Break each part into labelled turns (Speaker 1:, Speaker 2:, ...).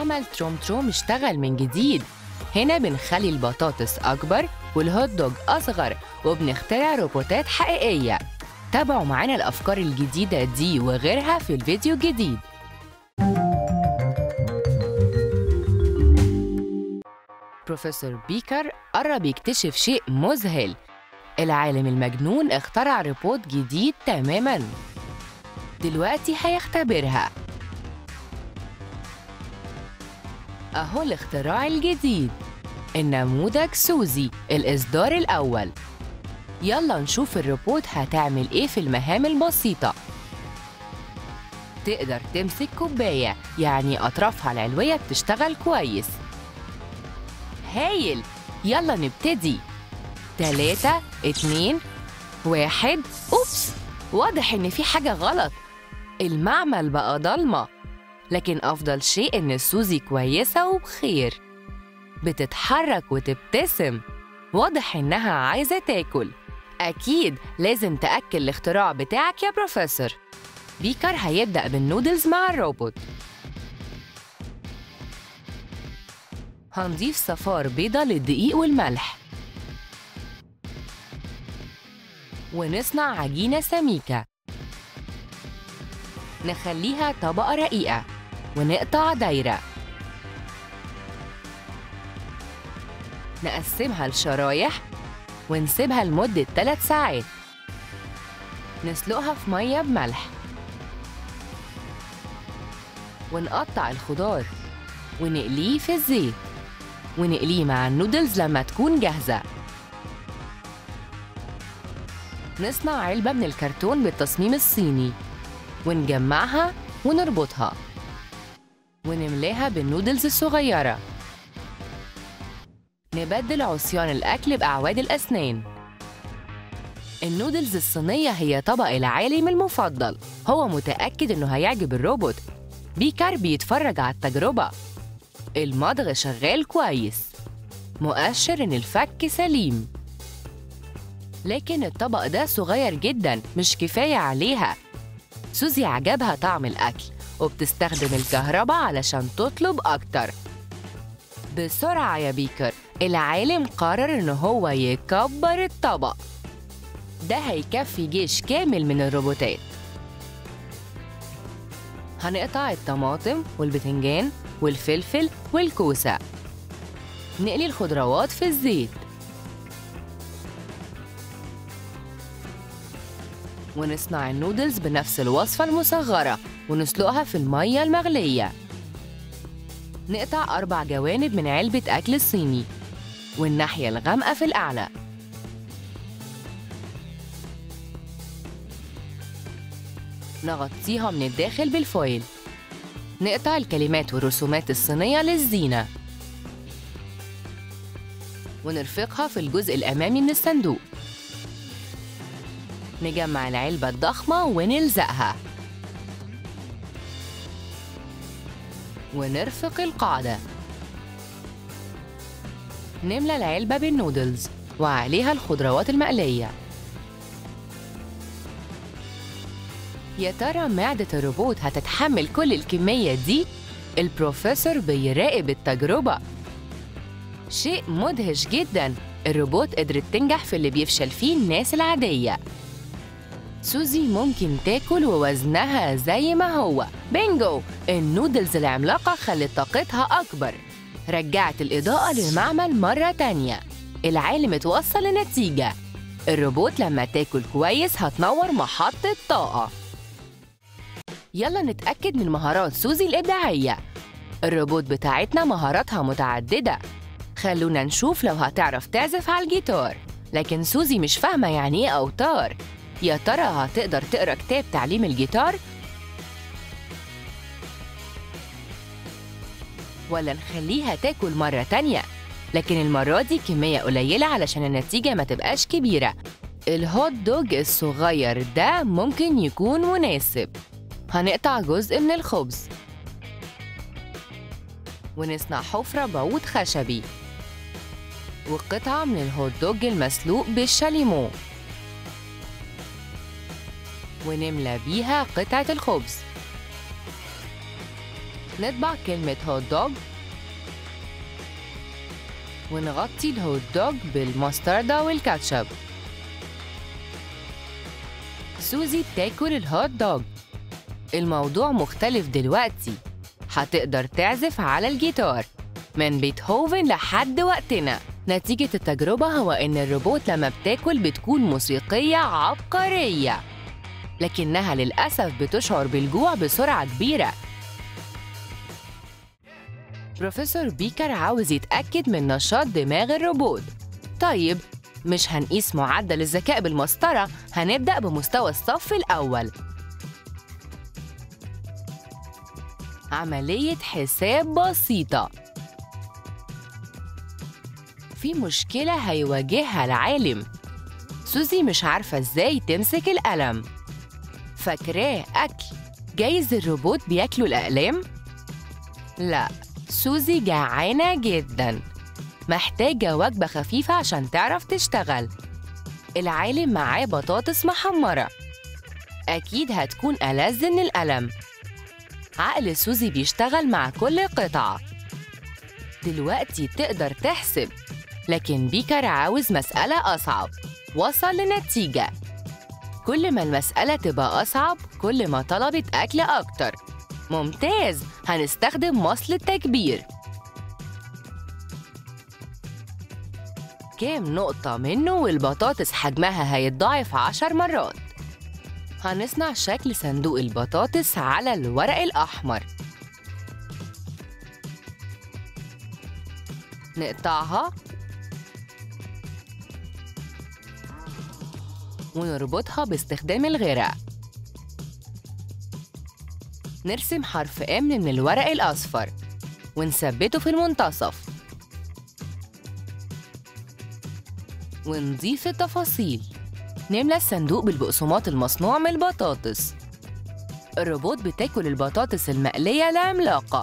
Speaker 1: معمل تروم تروم اشتغل من جديد هنا بنخلي البطاطس أكبر والهوت دوج أصغر وبنخترع روبوتات حقيقية تابعوا معانا الأفكار الجديدة دي وغيرها في الفيديو الجديد بروفيسور بيكر قرب يكتشف شيء مذهل العالم المجنون اخترع روبوت جديد تماما دلوقتي هيختبرها أهو الاختراع الجديد النموذج سوزي الإصدار الأول يلا نشوف الروبوت هتعمل إيه في المهام البسيطة تقدر تمسك كوباية يعني أطرافها العلوية بتشتغل كويس هايل يلا نبتدي تلاتة اتنين واحد أوبس واضح إن في حاجة غلط المعمل بقى ضلمة لكن أفضل شيء إن سوزي كويسة وبخير بتتحرك وتبتسم واضح إنها عايزة تاكل أكيد لازم تأكل الاختراع بتاعك يا بروفيسور بيكر هيبدأ بالنودلز مع الروبوت هنضيف صفار بيضة للدقيق والملح ونصنع عجينة سميكة نخليها طبقة رقيقة ونقطع دايرة نقسمها لشرايح ونسيبها لمدة 3 ساعات نسلقها في مية بملح ونقطع الخضار ونقليه في الزيت ونقليه مع النودلز لما تكون جاهزة نصنع علبة من الكرتون بالتصميم الصيني ونجمعها ونربطها ونملاها بالنودلز الصغيرة نبدل عصيان الأكل بأعواد الأسنان النودلز الصينية هي طبق العالم المفضل هو متأكد إنه هيعجب الروبوت بيكر بيتفرج على التجربة المضغ شغال كويس مؤشر إن الفك سليم لكن الطبق ده صغير جدا مش كفاية عليها سوزي عجبها طعم الأكل وبتستخدم الكهرباء علشان تطلب أكتر بسرعة يا بيكر العالم قرر إن هو يكبر الطبق ده هيكفي جيش كامل من الروبوتات هنقطع الطماطم والبتنجان والفلفل والكوسة نقلي الخضروات في الزيت ونصنع النودلز بنفس الوصفة المصغرة ونسلقها في المية المغلية نقطع أربع جوانب من علبة أكل الصيني والناحية الغامقة في الأعلى نغطيها من الداخل بالفويل نقطع الكلمات والرسومات الصينية للزينة ونرفقها في الجزء الأمامي من الصندوق نجمع العلبة الضخمة ونلزقها ونرفق القاعدة نملى العلبة بالنودلز وعليها الخضروات المقلية يا ترى معدة الروبوت هتتحمل كل الكمية دي؟ البروفيسور بيراقب التجربة شيء مدهش جدا الروبوت قدرت تنجح في اللي بيفشل فيه الناس العادية سوزي ممكن تاكل ووزنها زي ما هو بينجو النودلز العملاقة خلت طاقتها أكبر رجعت الإضاءة للمعمل مرة تانية العالم اتوصل لنتيجة الروبوت لما تاكل كويس هتنور محطة طاقة يلا نتأكد من مهارات سوزي الإبداعية الروبوت بتاعتنا مهاراتها متعددة خلونا نشوف لو هتعرف تعزف على الجيتار لكن سوزي مش فاهمة يعني إيه أوتار يا ترى هتقدر تقرا كتاب تعليم الجيتار ولا نخليها تاكل مرة تانية لكن المرة دي كمية قليلة علشان النتيجة ما تبقاش كبيرة الهوت دوج الصغير ده ممكن يكون مناسب هنقطع جزء من الخبز ونصنع حفرة بعود خشبي وقطعة من الهوت دوج المسلوق بالشاليمو ونملى بيها قطعة الخبز نطبع كلمة هوت دوج ونغطي الهوت دوج بالمستردة والكاتشب سوزي بتاكل الهوت دوج الموضوع مختلف دلوقتي هتقدر تعزف على الجيتار من بيتهوفن لحد وقتنا نتيجة التجربة هو إن الروبوت لما بتاكل بتكون موسيقية عبقرية لكنها للأسف بتشعر بالجوع بسرعة كبيرة بروفيسور بيكر عاوز يتأكد من نشاط دماغ الروبوت طيب مش هنقيس معدل الذكاء بالمسطرة هنبدأ بمستوى الصف الأول عملية حساب بسيطة في مشكلة هيواجهها العالم سوزي مش عارفة ازاي تمسك القلم فاكراه أكل جايز الروبوت بياكلوا الأقلام؟ لا سوزي جعانة جدا محتاجة وجبة خفيفة عشان تعرف تشتغل العالم معاه بطاطس محمرة أكيد هتكون ألذ من القلم عقل سوزي بيشتغل مع كل قطعة دلوقتي تقدر تحسب لكن بيكر عاوز مسألة أصعب وصل لنتيجة كل ما المسألة تبقى أصعب كل ما طلبت أكل أكتر ممتاز هنستخدم مصل التكبير كام نقطة منه والبطاطس حجمها هيتضاعف عشر مرات هنصنع شكل صندوق البطاطس على الورق الأحمر نقطعها ونربطها باستخدام الغرق نرسم حرف M من الورق الأصفر ونثبته في المنتصف ونضيف التفاصيل نملى الصندوق بالبقسماط المصنوع من البطاطس الروبوت بتاكل البطاطس المقلية العملاقة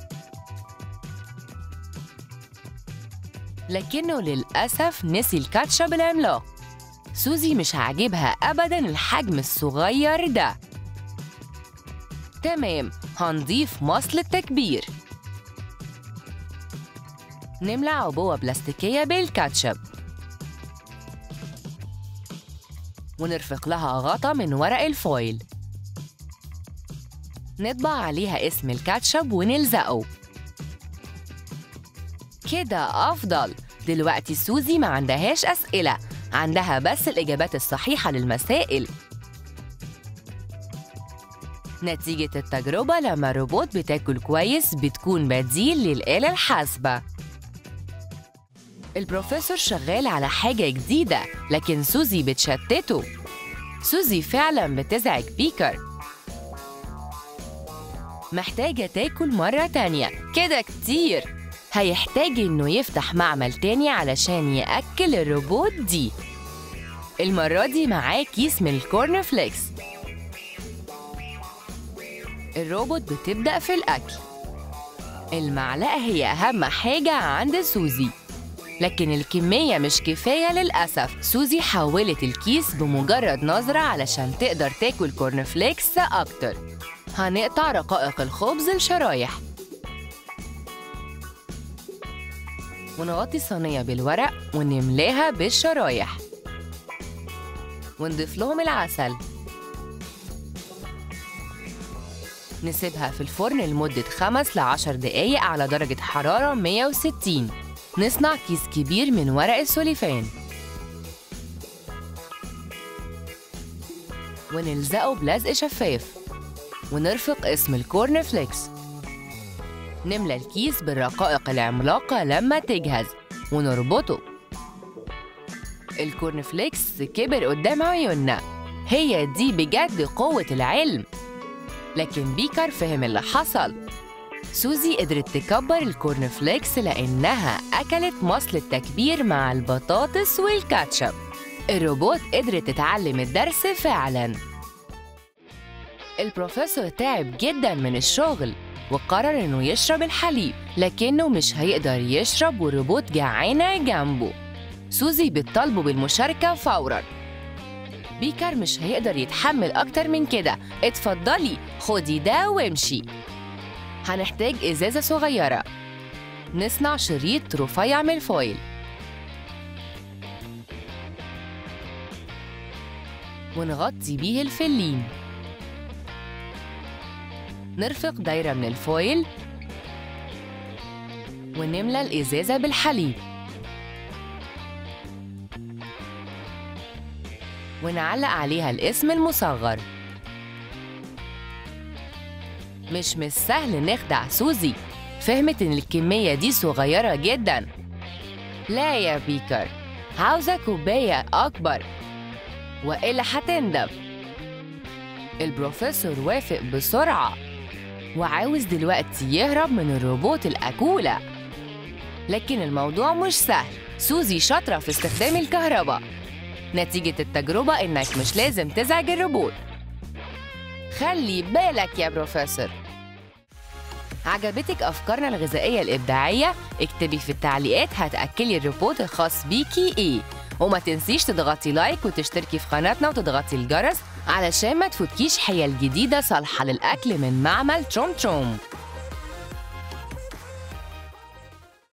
Speaker 1: لكنه للأسف نسي الكاتشب العملاق سوزي مش عاجبها أبداً الحجم الصغير ده تمام هنضيف مصل التكبير نملى عبوة بلاستيكية بالكاتشب ونرفق لها غطا من ورق الفويل نطبع عليها اسم الكاتشب ونلزقه كده أفضل دلوقتي سوزي ما عندهاش أسئلة عندها بس الإجابات الصحيحة للمسائل نتيجة التجربة لما الروبوت بتاكل كويس بتكون بديل للآلة الحاسبة البروفيسور شغال على حاجة جديدة لكن سوزي بتشتته سوزي فعلا بتزعج بيكر محتاجة تاكل مرة تانية كده كتير هيحتاج إنه يفتح معمل تاني علشان يأكل الروبوت دي المرة دي معاه كيس من الكورن فليكس الروبوت بتبدأ في الأكل المعلقة هي أهم حاجة عند سوزي لكن الكمية مش كفاية للأسف سوزي حولت الكيس بمجرد نظرة علشان تقدر تاكل كورن فليكس أكتر هنقطع رقائق الخبز لشرايح ونغطي الصينية بالورق ونملاها بالشرايح ونضيف لهم العسل نسيبها في الفرن لمدة خمس لعشر دقايق على درجة حرارة 160 نصنع كيس كبير من ورق السوليفان ونلزقه بلزق شفاف ونرفق اسم الكورن فليكس نملى الكيس بالرقائق العملاقة لما تجهز ونربطه الكورن فليكس كبر قدام عيوننا هي دي بجد قوة العلم لكن بيكر فهم اللي حصل سوزي قدرت تكبر الكورن فليكس لأنها أكلت مصل التكبير مع البطاطس والكاتشب الروبوت قدرت تتعلم الدرس فعلاً البروفيسور تعب جدا من الشغل وقرر إنه يشرب الحليب لكنه مش هيقدر يشرب والروبوت جعانة جنبه سوزي بتطالبه بالمشاركة فوراً بيكر مش هيقدر يتحمل أكتر من كده اتفضلي خدي ده وامشي هنحتاج إزازة صغيرة نصنع شريط رفيع من الفويل ونغطي بيه الفلين نرفق دايرة من الفويل ونملى الإزازة بالحليب ونعلق عليها الاسم المصغر مش مش سهل نخدع سوزي فهمت إن الكمية دي صغيرة جدا لا يا بيكر عاوزة كوباية أكبر وإلا هتندم البروفيسور وافق بسرعة وعاوز دلوقتي يهرب من الروبوت الأكولة لكن الموضوع مش سهل سوزي شاطرة في استخدام الكهرباء نتيجة التجربة إنك مش لازم تزعج الروبوت خلي بالك يا بروفيسور عجبتك أفكارنا الغذائية الإبداعية؟ اكتبي في التعليقات هتأكلي الروبوت الخاص بيكي إيه وما تنسيش تضغطي لايك وتشتركي في قناتنا وتضغطي الجرس علشان ما تفوتكيش حيل جديدة صالحة للأكل من معمل تروم تروم